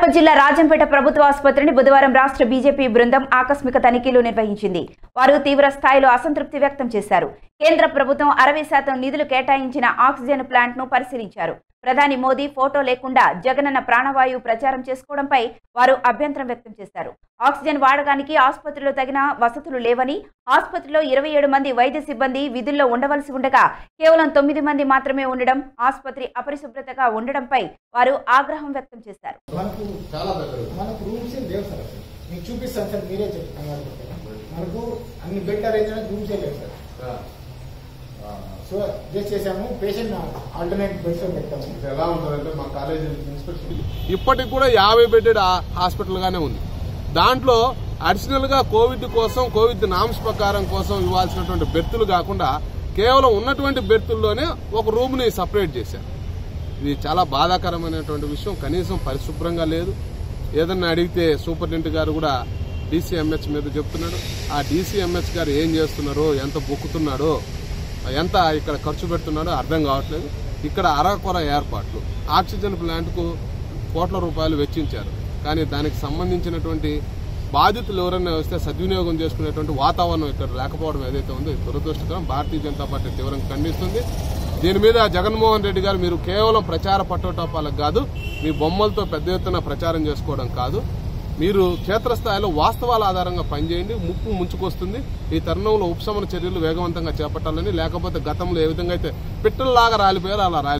వరంగల్ జిల్లా రాజంపేట ప్రభుత్వ ఆసుపత్రిని బుధవారం రాష్ట్ర బీజేపీ బృందం ఆకస్మిక తనిఖీలు నిర్వహించింది వారు తీవ్ర స్థాయిలో అసంతృప్తి వ్యక్తం చేశారు కేంద్ర ప్రభుత్వం అరవై శాతం నిధులు కేటాయించిన ఆక్సిజన్ ప్లాంట్ ను పరిశీలించారు ప్రధాని మోదీ ఫోటో లేకుండా జగనన్న ప్రాణవాయువు ప్రచారం చేసుకోవడంపై వారు అభ్యంతరం వ్యక్తం చేశారు ఆక్సిజన్ వాడకానికి ఆసుపత్రిలో తగిన వసతులు లేవని ఆసుపత్రిలో ఇరవై ఏడు మంది వైద్య సిబ్బంది విధుల్లో ఉండవలసి ఉండగా కేవలం తొమ్మిది మంది మాత్రమే ఉండడం ఆసుపత్రి అపరిశుభ్రతగా ఉండడంపై వారు ఆగ్రహం వ్యక్తం చేశారు మనకు చాలా దగ్గర మనకు రూమ్స్ ఏం లేవు సార్ అసలు. మీకు చూపిస్తాను సార్ మీరే చెప్తున్నారు మనకు అన్ని బెడ్ అరేంజ్మెంట్ రూమ్స్ ఏ లేవు సార్ సో అడ్జస్ట్ చేసాము పేషెంట్ ఆల్టర్నేట్ బెడ్స్ పెట్టాము ఇది ఎలా ఉంటుందంటే మా కాలేజీ ఇన్స్పెక్షన్ ఇప్పటికి కూడా యాభై బెడెడ్ హాస్పిటల్ గానే ఉంది దాంట్లో అడిషనల్ గా కోవిడ్ కోసం కోవిడ్ నామ్స్ ప్రకారం కోసం ఇవ్వాల్సినటువంటి బెర్తులు కాకుండా కేవలం ఉన్నటువంటి బెర్తుల్లోనే ఒక రూమ్ ని సపరేట్ చేశారు ఇది చాలా బాధాకరమైనటువంటి విషయం కనీసం పరిశుభ్రంగా లేదు ఏదన్నా అడిగితే సూపరింటెండెంట్ గారు కూడా డీసీఎంహెచ్ మీద చెప్తున్నాడు ఆ డీసీఎంహెచ్ గారు ఏం చేస్తున్నారో ఎంత బొక్కుతున్నాడో ఎంత ఇక్కడ ఖర్చు పెడుతున్నాడో అర్థం కావట్లేదు ఇక్కడ అరకొర ఏర్పాట్లు ఆక్సిజన్ ప్లాంట్కు కోట్ల రూపాయలు వెచ్చించారు కానీ దానికి సంబంధించినటువంటి బాధితులు ఎవరైనా వస్తే సద్వినియోగం చేసుకునేటువంటి వాతావరణం ఇక్కడ లేకపోవడం ఏదైతే ఉందో ఇది దురదృష్టకరం భారతీయ జనతా పార్టీ తీవ్రంగా ఖండిస్తుంది దీని మీద జగన్మోహన్ రెడ్డి గారు మీరు కేవలం ప్రచార పట్టోటాపాలకు కాదు మీ బొమ్మలతో పెద్ద ఎత్తున ప్రచారం చేసుకోవడం కాదు మీరు క్షేత్రస్థాయిలో వాస్తవాల ఆధారంగా పనిచేయండి ముప్పు ముంచుకొస్తుంది ఈ తరుణంలో ఉపశమన చర్యలు వేగవంతంగా చేపట్టాలని లేకపోతే గతంలో ఏ విధంగా అయితే పిట్టల్లాగా రాలిపోయారో అలా రాలి